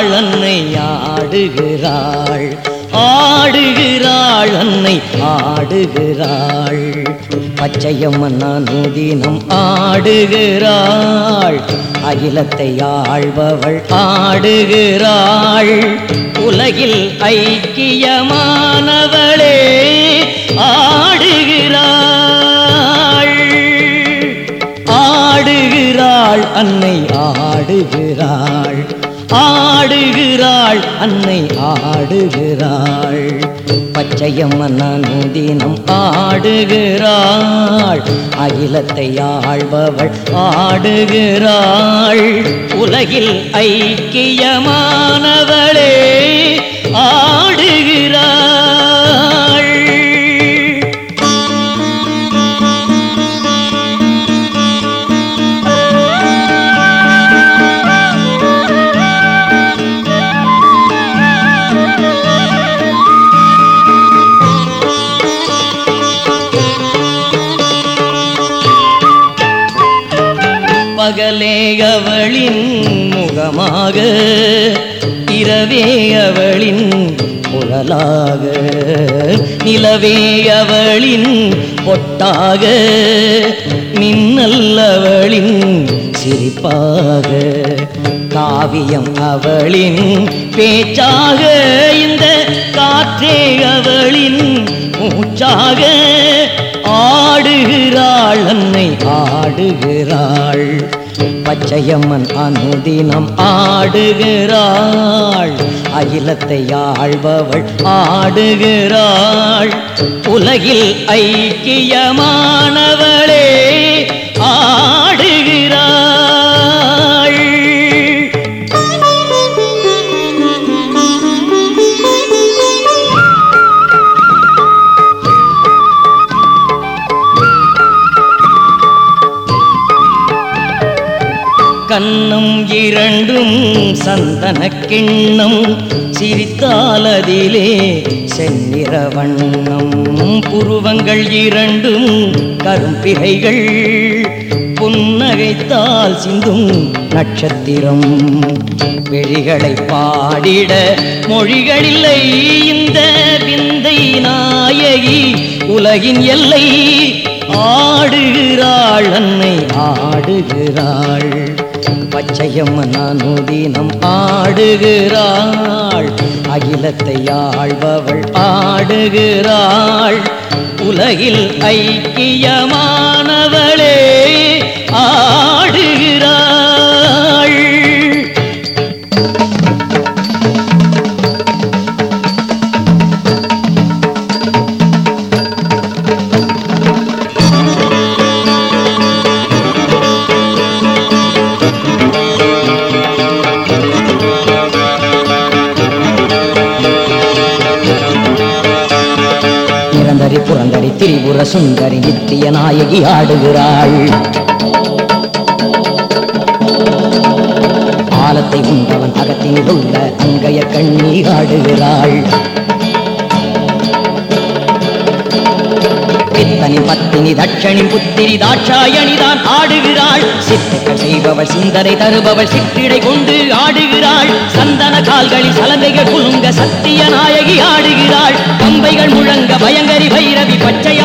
ஆடுகிறாள் அன்னை ஆடுகிறாள் ஆடுகிறாள் அன்னை ஆடுகிறாள் பச்சையம்மன் நூதினம் ஆடுகிறாள் அகிலத்தை ஆள்பவள் ஆடுகிறாள் உலகில் ஐக்கியமானவளே ஆடுகிறாள் ஆடுகிறாள் அன்னை ஆடுகிறாள் ஆடுகிறாள் அன்னை ஆடுகிறாள் பச்சையம்மன் நூதினம் ஆடுகிறாள் அகிலத்தை ஆள்பவள் ஆடுகிறாள் உலகில் ஐக்கியமானவளே ஆடுகிறாள் பகலே அவளின் முகமாக இரவே அவளின் குழலாக நிலவே அவளின் பொட்டாக மின்னல் அவளின் சிரிப்பாக காவியம் அவளின் பேச்சாக இந்த காற்றே அவளின் மூச்சாக ஆடுகிறாள் அன்னை ஆடுகிறாள் பச்சையம்மன் அனுதினம் ஆடுகிறாள் அகிலத்தை ஆள்பவள் ஆடுகிறாள் உலகில் ஐக்கியமானவளே ஆடுகிறாள் கண்ணம் இரண்டும் சந்தன கிண்ணம் சிரித்தாலதிலே செந்நிற வண்ணம் புருவங்கள் இரண்டும் கரும்பிகைகள் புன்னகைத்தால் சிந்தும் நட்சத்திரம் விழிகளை பாடிட மொழிகளில்லை இந்த விந்தை நாயகி உலகின் எல்லை ஆடுகிறாள் அன்னை ஆடுகிறாள் பச்சையம்மன் அனுதினம் ஆடுகிறாள் அகிலத்தை ஆள்பவள் ஆடுகிறாள் உலகில் ஐக்கியமானவளே ஆடுகிறாள் நிரந்தரி புரந்தரி திரிபுர சுந்தரி நித்திய நாயகி ஆடுகிறாள் ஆலத்தை உண்டவன் அகத்தினில் உள்ள அங்கைய கண்ணி ஆடுகிறாள் பித்தனி பத்தினி தட்சணி புத்திரி தாட்சாயணிதான் ஆடுகிறாள் சித்துக்கள் செய்பவள் சிந்தனை தருபவள் சிற்றிடை கொண்டு ஆடுகிறாள் சந்தன கால்களில் சலங்கைகள் குலுங்க சத்திய நாயகி ஆடுகிறாள் பம்பைகள் முழங்க பயங்கரி பைரவி பச்சை